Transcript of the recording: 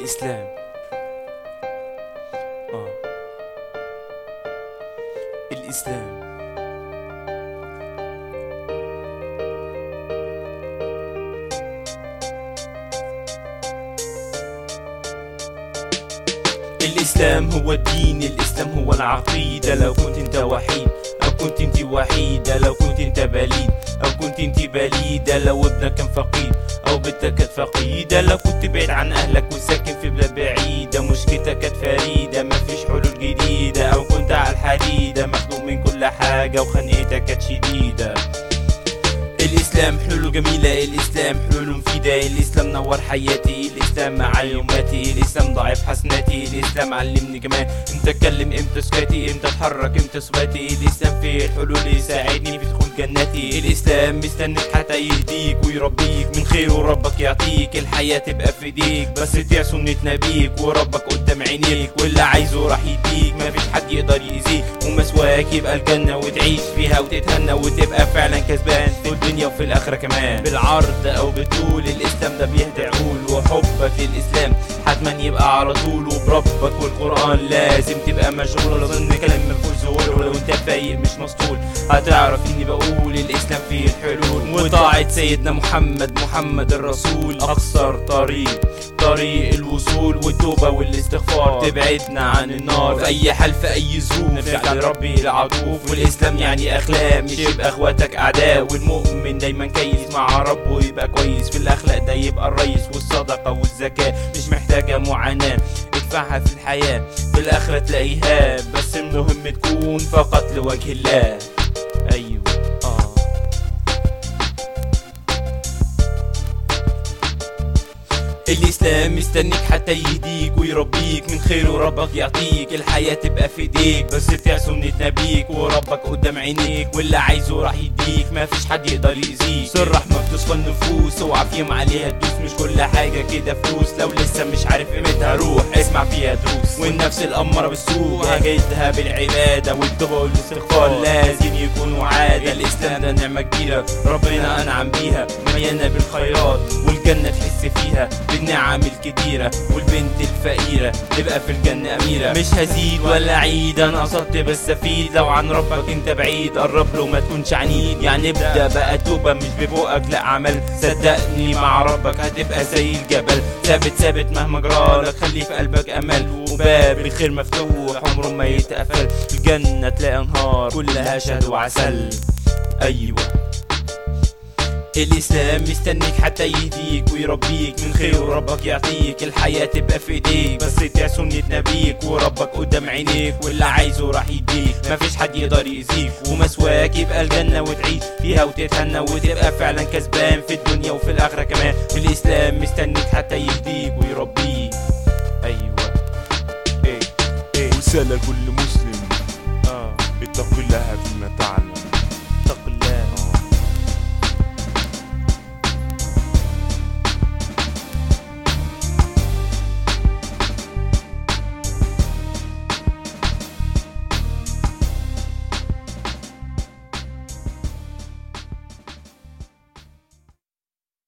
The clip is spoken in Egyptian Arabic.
الإسلام آه. الإسلام الإسلام هو الدين الإسلام هو العقيدة لو كنت أنت وحيد أو كنت أنت وحيدة لو كنت أنت بليد أو كنت أنت بليدة لو ابنك كان فقيد أو بنتك كانت فقيدة لو كنت بعيد عن أهلك وساكن في بلاد بعيدة مشكلتك كانت فريدة مفيش حلول جديدة أو كنت على الحديدة مخلوق من كل حاجة وخنقتك كانت شديدة الاسلام حلوله جميله الاسلام حلوله مفيده الاسلام نور حياتي الاسلام مع يوماتي الاسلام ضعيف حسناتي الاسلام علمني كمان امتى اتكلم امتى سكاتي امتى اتحرك امتى ثباتي الاسلام فيه الحلول يساعدني في دخول جنتي الاسلام مستنيك حتى يهديك ويربيك من خيره ربك يعطيك الحياه تبقى في ايديك بس تطيع سنه نبيك وربك قدام عينيك واللي عايزه راح يديك مفيش حد يقدر يأذيك ومسواك يبقى الجنه وتعيش فيها وتتهنى وتبقى فعلا كسبان في الدنيا وفي الاخره كمان بالعرض او بالطول الاسلام ده بيهدى عقول وحبك للاسلام حتما يبقى على طول وبربك والقران لازم تبقى مشغول اظن كلام مفهوش زهور ولو انت فايق مش مسطول هتعرف اني بقول الاسلام فيه الحلول وطاعة سيدنا محمد محمد الرسول اقصر طريق طريق الوصول والتوبة والاستغفار تبعدنا عن النار في اي حال في اي ظروف نرجع لربي العطوف والاسلام يعني اخلاق مش يبقى اخواتك اعداء والمؤمن دايما كيس مع ربه يبقى كويس في الاخلاق ده يبقى الريس والصدقة والزكاة مش محتاجة معاناة ادفعها في الحياة في الاخرة تلاقيها بس المهم تكون فقط لوجه الله ايوه اه الاسلام مستنيك حتى يهديك ويربيك من خيره ربك يعطيك الحياة تبقى في ايديك بس تطيع سنة نبيك وربك قدام عينيك واللي عايزه راح يديك مفيش حد يقدر يأذيك سر رحمة بتصفى النفوس اوعى فيهم عليها تدوس مش كل حاجة كده فلوس لو لسه مش عارف قيمتها روح اسمع فيها دروس والنفس الأمارة بالسوء هجدها بالعبادة والتوبة والاستغفار لازم يكونوا عادة الإسلام ده نعمة كبيرة ربنا أنعم بيها مليانة بالخيرات والجنة تحس فيها بالنعم الكتيرة والبنت الفقيرة تبقى في الجنة أميرة مش هزيد ولا عيد أنا قصدت بس أفيد لو عن ربك أنت بعيد قرب له ما تكونش عنيد يعني ابدأ بقى توبة مش ببقك لا عمل صدقني مع ربك هتبقى زي الجبل ثابت ثابت مهما جرالك خلي في قلبك أمل وباب الخير مفتوح عمره ما يتقفل الجنة تلاقي أنهار كلها شهد وعسل أيوه الاسلام مستنيك حتى يهديك ويربيك من خير ربك يعطيك الحياة تبقى في ايديك بس تطيع سنة نبيك وربك قدام عينيك واللي عايزه راح يديك مفيش حد يقدر يأذيك ومسواك يبقى الجنة وتعيش فيها وتتهنى وتبقى فعلا كسبان في الدنيا وفي الاخرة كمان الاسلام مستنيك حتى يهديك ويربيك ايوه ايه ايه رسالة لكل مسلم اه اتق الله فيما تعلم